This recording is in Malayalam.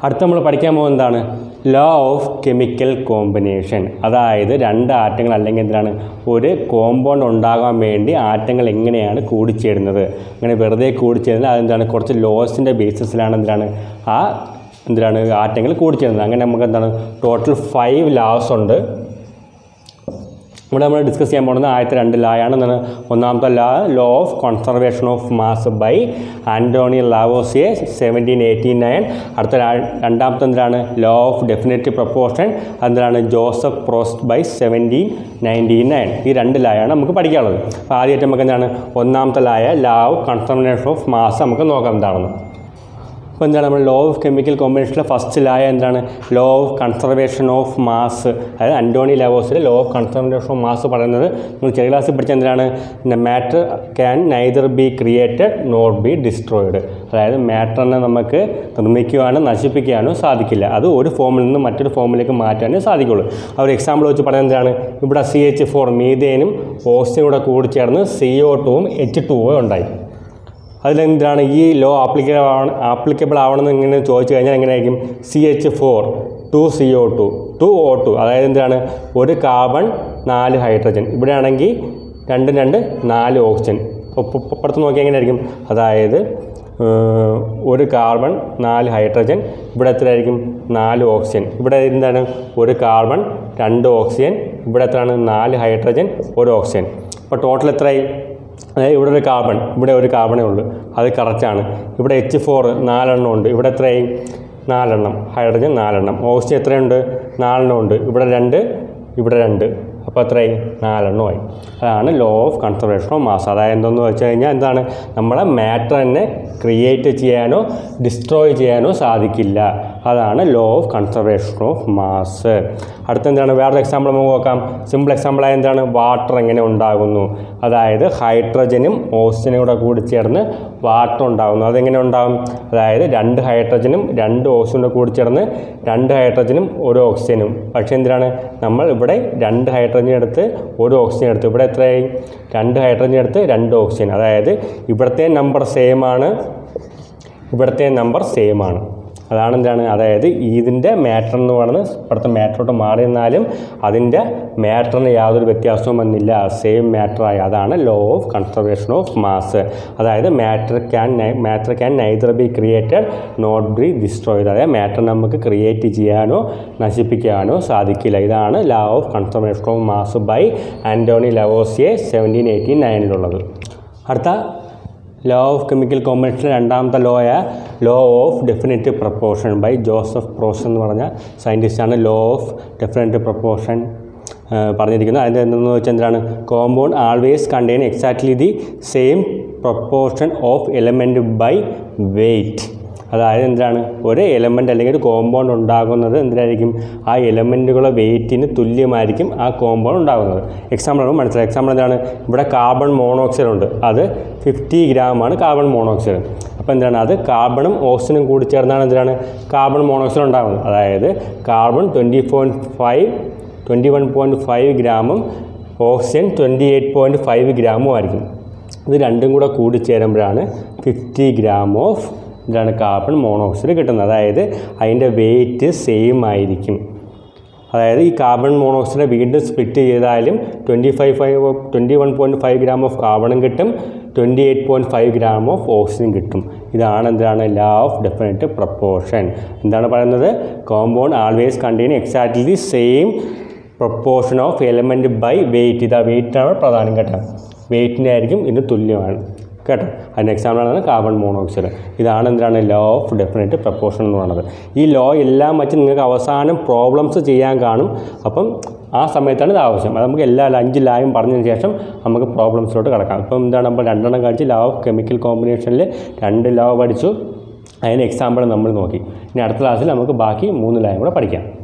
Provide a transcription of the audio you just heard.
അടുത്ത നമ്മൾ പഠിക്കാൻ പോകുന്നത് എന്താണ് ലോ ഓഫ് കെമിക്കൽ കോമ്പിനേഷൻ അതായത് രണ്ട് ആറ്റങ്ങൾ അല്ലെങ്കിൽ എന്താണ് ഒരു കോമ്പൗണ്ട് ഉണ്ടാകാൻ വേണ്ടി ആറ്റങ്ങൾ എങ്ങനെയാണ് കൂടിച്ചേരുന്നത് അങ്ങനെ വെറുതെ കൂടിച്ചേരുന്നത് അതെന്താണ് കുറച്ച് ലോസിൻ്റെ ബേസിസിലാണ് എന്താണ് ആ എന്തിനാണ് ആറ്റങ്ങൾ കൂടിച്ചേരുന്നത് അങ്ങനെ നമുക്ക് എന്താണ് ടോട്ടൽ ഫൈവ് ലാസ് ഉണ്ട് ഇവിടെ നമ്മൾ ഡിസ്കസ് ചെയ്യാൻ പോകുന്നത് ആദ്യത്തെ രണ്ട് ലായാണ് എന്താണ് ഒന്നാമത്തെ ലാ law of conservation of mass by Antoine Lavoisier seventeen eighty nine അടുത്ത രാ- രണ്ടാമത്തെ എന്താണ് ലോ ഓഫ് ഡെഫിനറ്റ് പ്രപ്പോർഷൻ എന്താണ് Joseph Proust by seventeen ninety nine ഈ രണ്ട് ലായാണ് നമുക്ക് പഠിക്കാനുള്ളത് അപ്പോൾ ആദ്യമായിട്ട് നമുക്ക് എന്താണ് ഒന്നാമത്തെ ലായ ലാ ഓഫ് കൺസർവേഷൻ ഓഫ് മാസ് നമുക്ക് നോക്കാം എന്താണെന്ന് അപ്പോൾ എന്താണ് നമ്മൾ ലോ ഓഫ് കെമിക്കൽ കോമ്പിനേഷനിലെ ഫസ്റ്റ് ലായ എന്താണ് law of conservation of mass അതായത് അന്റോണി ലാവോസിലെ law of conservation of mass പറയുന്നത് നമ്മൾ ചെറിയ ക്ലാസ്സിൽ പഠിച്ച എന്താണ് matter can neither be created not be destroyed അതായത് മാറ്ററിനെ നമുക്ക് നിർമ്മിക്കുവാനോ നശിപ്പിക്കാനോ സാധിക്കില്ല അത് ഒരു ഫോമിൽ നിന്ന് മറ്റൊരു ഫോമിലേക്ക് മാറ്റാനേ സാധിക്കുള്ളൂ ആ ഒരു എക്സാമ്പിൾ വെച്ച് പറയുന്നത് എന്താണ് ഇവിടെ സി എച്ച് ഫോർ മീതേനും ഓക്സിജനും കൂടെ കൂടി ചേർന്ന് സി ഒ ടുവും എച്ച് ടുവും ഉണ്ടായി അതിലെന്താണ് ഈ ലോ ആപ്ലിക്കബിൾ ആവണം ആപ്ലിക്കബിൾ ആവണമെന്ന് ഇങ്ങനെ ചോദിച്ചു കഴിഞ്ഞാൽ എങ്ങനെയായിരിക്കും C H four two C O two two O two അതായത് എന്താണ് ഒരു കാർബൺ നാല് ഹൈഡ്രജൻ ഇവിടെ ആണെങ്കിൽ രണ്ട് രണ്ട് നാല് ഓക്സിജൻ ഒപ്പ- അപ്പുറത്ത് നോക്കിയാൽ എങ്ങനെയായിരിക്കും അതായത് ഏഹ്, ഒരു കാർബൺ നാല് ഹൈഡ്രജൻ ഇവിടെ എത്രയായിരിക്കും നാല് ഓക്സിജൻ ഇവിടെ എന്താണ് ഒരു കാർബൺ രണ്ട് ഓക്സിജൻ ഇവിടെ എത്രയാണ് നാല് ഹൈഡ്രജൻ ഒരു ഓക്സിജൻ അപ്പോൾ ടോട്ടൽ എത്രയായി അതായത് ഇവിടെ ഒരു കാർബൺ ഇവിടെ ഒരു കാർബണേ ഉള്ളൂ അത് കറക്റ്റാണ് ഇവിടെ എച്ച് ഫോർ നാലെണ്ണം ഉണ്ട് ഇവിടെ എത്രയായി നാലെണ്ണം ഹൈഡ്രജൻ നാലെണ്ണം ഓക്സിജൻ എത്രയുണ്ട് നാലെണ്ണം ഉണ്ട് ഇവിടെ രണ്ട് ഇവിടെ രണ്ട് അപ്പോൾ എത്രയായി നാലെണ്ണമായി അതാണ് law of conservation of mass അതായത് എന്തെന്ന് വെച്ച് കഴിഞ്ഞാൽ എന്താണ് നമ്മളെ മാറ്റർ തന്നെ ക്രിയേറ്റ് ചെയ്യാനോ ഡിസ്ട്രോയ് ചെയ്യാനോ സാധിക്കില്ല അതാണ് law of conservation of mass അടുത്ത എന്താണ് വേറൊരു എക്സാമ്പിൾ നമുക്ക് നോക്കാം സിമ്പിൾ എക്സാമ്പിളായ എന്താണ് വാട്ടർ എങ്ങനെ ഉണ്ടാകുന്നു അതായത് ഹൈഡ്രജനും ഓക്സിജനും കൂടെ കൂടി ചേർന്ന് വാട്ടർ ഉണ്ടാകുന്നു അതെങ്ങനെ ഉണ്ടാകും അതായത് രണ്ട് ഹൈഡ്രജനും രണ്ട് ഓക്സിജനും കൂടി ചേർന്ന് രണ്ട് ഹൈഡ്രജനും ഒരു ഓക്സിജനും പക്ഷേ എന്തിനാണ് നമ്മൾ ഇവിടെ രണ്ട് ഹൈഡ്രജൻ എടുത്ത് ഒരു ഓക്സിജൻ എടുത്ത് ഇവിടെ എത്രയായി രണ്ട് ഹൈഡ്രജൻ എടുത്ത് രണ്ട് ഓക്സിജൻ അതായത് ഇവിടുത്തെ നമ്പർ സെയിം ആണ് ഇവിടുത്തെ നമ്പർ സെയിം ആണ് അതാണ് എന്താണ് അതായത് ഇതിൻ്റെ മാറ്റർ എന്ന് പറയുന്നത് ഇവിടുത്തെ മാറ്ററോട്ട് മാറി നിന്നാലും അതിൻ്റെ മാറ്ററിന് യാതൊരു വ്യത്യാസവും വന്നില്ല സെയിം മാറ്ററായി അതാണ് law of conservation of mass അതായത് matter can matter can neither be created not be destroyed അതായത് മാറ്റർ നമുക്ക് ക്രിയേറ്റ് ചെയ്യാനോ നശിപ്പിക്കാനോ സാധിക്കില്ല ഇതാണ് law of conservation of mass by Antoine Lavoisier seventeen eighteen നയനിലുള്ളത് അടുത്ത ലോ ഓഫ് കെമിക്കൽ കോമ്പിനേഷൻ രണ്ടാമത്തെ ലോയ law of definite proportion by Joseph Proust എന്ന് പറഞ്ഞ സയൻറ്റിസ്റ്റാണ് ലോ ഓഫ് ഡെഫിനറ്റ് പ്രപ്പോർഷൻ പറഞ്ഞിരിക്കുന്നത് അതിൻ്റെ എന്തെന്ന് വെച്ചാൽ എന്താണ് compound always contain exactly the same proportion of element by weight അതായത് എന്താണ് ഒരു എലമെൻ്റ് അല്ലെങ്കിൽ ഒരു കോമ്പൗണ്ട് ഉണ്ടാകുന്നത് എന്തിനായിരിക്കും ആ എലമെൻറ്റുകളുടെ വെയിറ്റിന് തുല്യമായിരിക്കും ആ കോമ്പൗണ്ട് ഉണ്ടാകുന്നത് എക്സാമ്പിൾ ആണ് മനസ്സിലായി എക്സാമ്പിൾ എന്താണ് ഇവിടെ കാർബൺ മോണോക്സൈഡ് ഉണ്ട് അത് ഫിഫ്റ്റി ഗ്രാമാണ് കാർബൺ മോണോക്സൈഡ് അപ്പോൾ എന്താണ് അത് കാർബണും ഓക്സിജനും കൂടി ചേർന്നാണ് എന്തിനാണ് കാർബൺ മോണോക്സൈഡ് ഉണ്ടാകുന്നത് അതായത് carbon twenty point five twenty one point five ഗ്രാമും oxygen twenty eight point five ഗ്രാമും ആയിരിക്കും ഇത് രണ്ടും കൂടെ കൂടി ചേരുമ്പോഴാണ് ഫിഫ്റ്റി ഗ്രാം ഓഫ് ഇതാണ് കാർബൺ മോണോക്സൈഡ് കിട്ടുന്നത് അതായത് അതിൻ്റെ വെയിറ്റ് സെയിം ആയിരിക്കും അതായത് ഈ കാർബൺ മോണോക്സൈഡ് വീണ്ടും സ്പ്ലിറ്റ് ചെയ്താലും twenty five five twenty one point five gram of കാർബണും കിട്ടും twenty eight point five gram of oxygen കിട്ടും ഇതാണ് എന്താണ് ലാ ഓഫ് ഡെഫിനറ്റ് പ്രപ്പോർഷൻ എന്താണ് പറയുന്നത് compound always contain exactly the same proportion of element by weight ഇതാ വെയിറ്റാണ് പ്രധാനം കേട്ടോ വെയിറ്റിൻ്റെ ആയിരിക്കും ഇതിന് തുല്യമാണ് കേട്ടോ അതിൻ്റെ എക്സാമ്പിളാണ് കാർബൺ മോണോക്സൈഡ് ഇതാണ് എന്താണ് ലോ ഓഫ് ഡെഫിനറ്റ് പ്രപ്പോർഷൻ എന്ന് പറയുന്നത് ഈ ലോ എല്ലാം വെച്ച് നിങ്ങൾക്ക് അവസാനം പ്രോബ്ലംസ് ചെയ്യാൻ കാണും അപ്പം ആ സമയത്താണ് ഇത് ആവശ്യം അത് നമുക്ക് എല്ലാ അഞ്ച് ലായും പറഞ്ഞതിന് ശേഷം നമുക്ക് പ്രോബ്ലംസിലോട്ട് കിടക്കാം ഇപ്പം എന്താണ് നമ്മൾ രണ്ടെണ്ണം കഴിച്ച് ലോ ഓഫ് കെമിക്കൽ കോമ്പിനേഷനിൽ രണ്ട് ലോ പഠിച്ചു അതിന് എക്സാമ്പിൾ നമ്മൾ നോക്കി ഇനി അടുത്ത ക്ലാസ്സിൽ നമുക്ക് ബാക്കി മൂന്ന് ലായും കൂടെ പഠിക്കാം